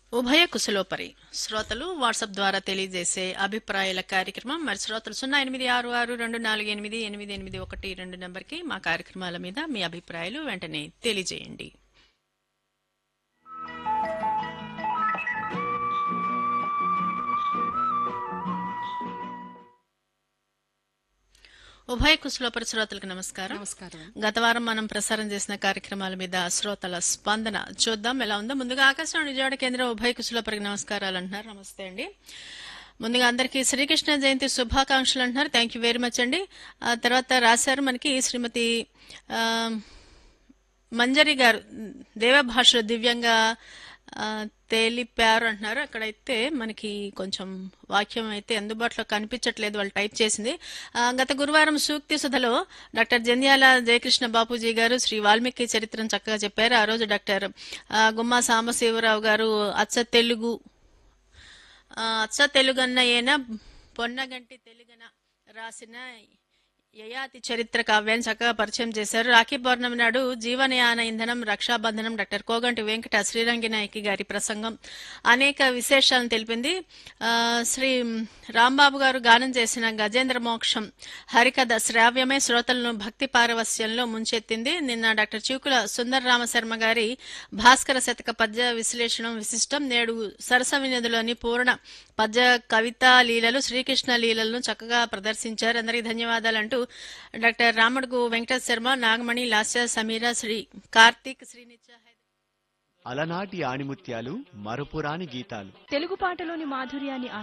ఉభయ కుశలోపరి శ్రోతలు వాట్సాప్ ద్వారా తెలియజేసే అభిప్రాయాల కార్యక్రమం మరి శ్రోతలు సున్నా ఎనిమిది ఆరు ఆరు రెండు నాలుగు ఎనిమిది ఎనిమిది ఎనిమిది ఒకటి రెండు నెంబర్కి మా కార్యక్రమాల మీద మీ అభిప్రాయాలు వెంటనే తెలియజేయండి ఉభయ కుశలోపరి శ్రోతలకు నమస్కారం నమస్కారం గత వారం మనం ప్రసారం చేసిన కార్యక్రమాల మీద శ్రోతల స్పందన చూద్దాం ఎలా ఉందో ముందుగా ఆకాశవాణి విజయవాడ కేంద్రం ఉభయ కుశలపరికి నమస్కారాలు అంటున్నారు నమస్తే అండి ముందుగా అందరికీ శ్రీకృష్ణ జయంతి శుభాకాంక్షలు అంటున్నారు థ్యాంక్ యూ వెరీ మచ్ అండి ఆ తర్వాత రాశారు మనకి శ్రీమతి ఆ, మంజరి గారు దేవభాషలో దివ్యంగా ఆ, తేలిపారు అంటున్నారు అక్కడైతే మనకి కొంచెం వాక్యం అయితే అందుబాటులో కనిపించట్లేదు వాళ్ళు టైప్ చేసింది ఆ, గత గురువారం సూక్తి సుధలో డాక్టర్ జంధ్యాల జయకృష్ణ బాపూజీ గారు శ్రీ వాల్మీకి చరిత్రను చక్కగా చెప్పారు ఆ రోజు డాక్టర్ ఆ, గుమ్మా సాంబశివరావు గారు అచ్చ తెలుగు ఆ, అచ్చ తెలుగన్న ఏన పొన్నగంటి తెలుగన రాసిన యయాతి చరిత్ర కావ్యాన్ని చక్కగా పరిచయం చేశారు రాఖీ పౌర్ణమి నాడు జీవనయాన ఇంధనం రక్షాబంధనం డాక్టర్ కోగంటి వెంకట శ్రీరంగి నాయకి గారి ప్రసంగం అనేక విశేషాలను తెలిపింది ఆ, శ్రీ రాంబాబు గారు గానం చేసిన గజేంద్ర మోక్షం హరికథ శ్రావ్యమై శ్రోతలను భక్తి పారవస్యంలో ముంచెత్తింది నిన్న డాక్టర్ చివుకుల సుందర రామశర్మ గారి భాస్కర శతక పద్య విశ్లేషణం విశిష్టం నేడు సరస వినదులోని పూర్ణ పద్య కవితా లీలలు శ్రీకృష్ణ లీలలను చక్కగా ప్రదర్శించారు అందరికీ ధన్యవాదాలు అంటూ డాక్టర్ రాముడుగు వెంకట శర్మ నాగమణి లాస్య సమీర శ్రీ కార్తీక్ శ్రీనిత్య అలనాటి ఆణిముత్యాలు మరపురాని గీతాలు తెలుగు పాటలోని మాధుర్యాన్ని